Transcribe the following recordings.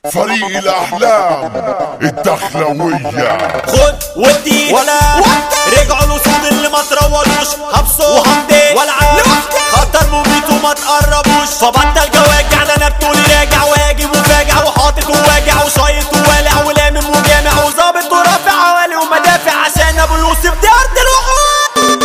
فريق الأحلام الدخلوية خد ودي ولا رجعوا الاسود اللي ما تروروش هبصوا وهمدي والعاب خطر مميت وما تقربوش فبطل جواجع ده انا بتقولي راجع واجب وفاجع وحاطط وواجع وشايط ووالع ولامم وجامع وظابط ورافع عوالي ومدافع عشان ابو يوسف دي ارض الوحوش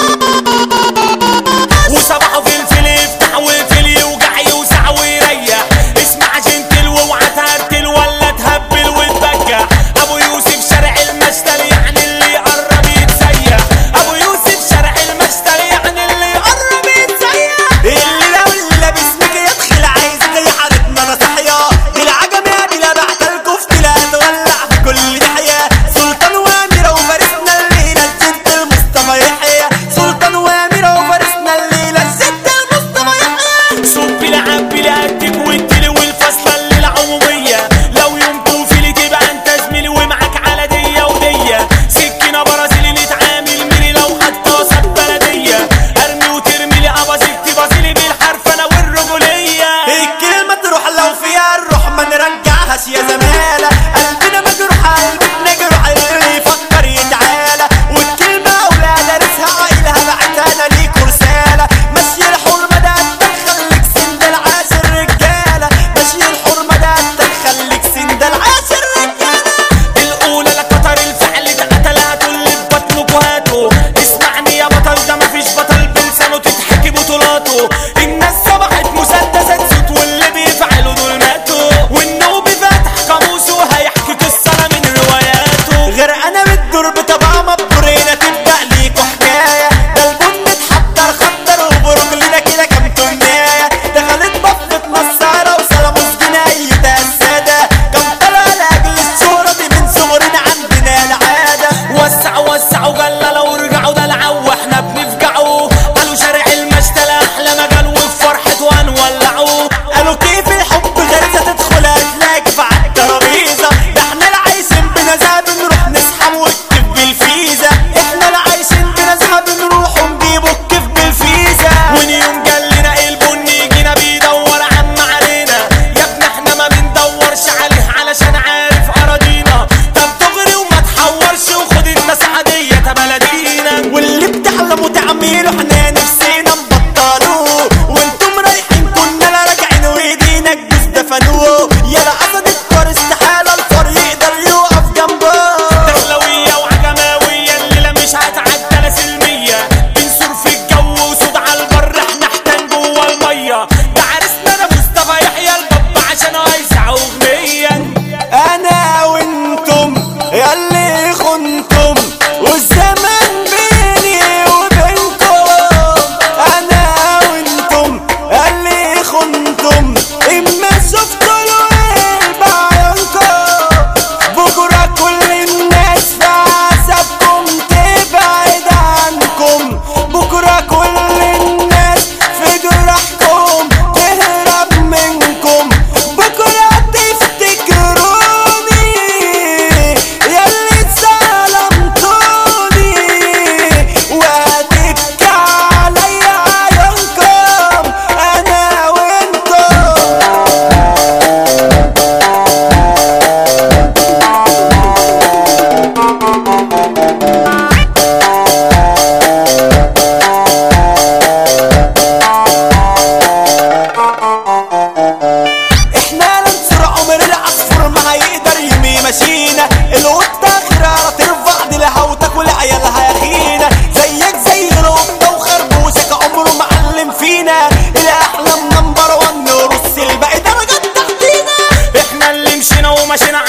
وصباحه في الفيل يفتح وفيل يوجع يوسع ويريح اسمع جنتل واوعى تهرتل ولا تهبل وتبجح ابو يوسف شارع المشتل يعني اللي يقرب يتسيح ابو يوسف شارع المشتل يعني اللي يقرب يتسيح اللي لو اللي لابس ميجي يدخل عايز زي حالتنا انا صحيا العجم يا دي لا بعت الكفت لا تولع في كل ناحيه سلطان واميره وفارسنا الليله الجنت المصطفى يحيى سلطان واميره وفارسنا الليله الست المصطفى يحيى صب العب لقدك والتلي والفصله اللي العموميه لو يوم توفيلي تبقى انت زميلي ومعاك على ديه وديه سكينه برازيلي نتعامل ميري لو هتطاسك بلديه ارمي وترمي لي ابازيك تبازيلي بالحرف انا والرجوليه الكلمه تروح لو فيها الروح ما نرجعهاش يا زماله قلبنا مجروح قلبنا جروح اللي يفكر يتعالى والكلمه اولاد دارسها عايلها بعتها انا ليك رساله ماشي الحرمه ده تخليك سندل عاشر رجاله ماشي الحرمه ده تخليك سندل عاشر رجاله الاولى لقطر الفعل ده قتلها تقول بطنك وهاته اسمعني يا بطل ده مفيش بطل بلسانه تتحكي بطولاته الناس صبحت مسدسات صوت واللي بيفعلوا دول ماتوا والنوبي فاتح قاموسه هيحكي قصه من رواياته غير انا بتدور بطبع مبرينا تبدا ليكوا حكايه ده البن اتحضر خطر وبرجلنا كده كام تمنايه دخلت بفة نصارى وسلاموس جناية السادة كم طلع لاجل الشهرة دي من صغرنا عندنا العادة وسعوا وسعوا جلا لو رجعوا دلعوا واحنا بنفجعوا قالوا شارع المشتل احلى مجال وفي فرحته هنولعوا قالوا كيف الحب غريزة تدخل هتلاقي في عالترابيزة ده احنا اللي عايشين بنزهة بنروح نسحب والكيف بالفيزا احنا اللي عايشين بنزهة بنروح ونجيبوا الكيف بالفيزا ونيوم جالنا البن يجينا بيدور عم علينا يا ابني احنا ما بندورش عليه علشان عارف اراضينا طب تغري وما تحورش وخد الناس عادية بلدينا واللي بتحلموا تعملوا احنا نفسنا نبطلوه وانتم رايحين كنا لا راجعين وايدينا الجوز دفنوه يا الاسد الكار استحالة الفار يقدر يقف جنبه دخلوية وعجماوية الليلة مش هتعدى لا سلمية بنسور في الجو وصوت على البر احنا احتان جوه المية ده عرسنا انا مصطفى يحيى الباب عشان هيسع اغنيا انا وانتم ياللي خنتم والزمن بيني وبينكم انا وانتم ياللي خنتم اما شفتوا الويل بعيونكم بكره كل الناس في عذابكم تبعد عنكم بكره كل الناس في جراحكم تهرب منكم بكره تفتكروني ياللي ظلمتوني وهتبكي عليا عيونكم انا وانتم احنا ننصر عمر العصفور ما هيقدر يمي ماشينا القطة خرارة ترفع ديلها وتاكل عيالها يا خينا زيك زي القطة وخربوشك عمره معلم فينا الاحلام نمبر وان نرص الباقي درجات تحتينا احنا اللي مشينا ومشينا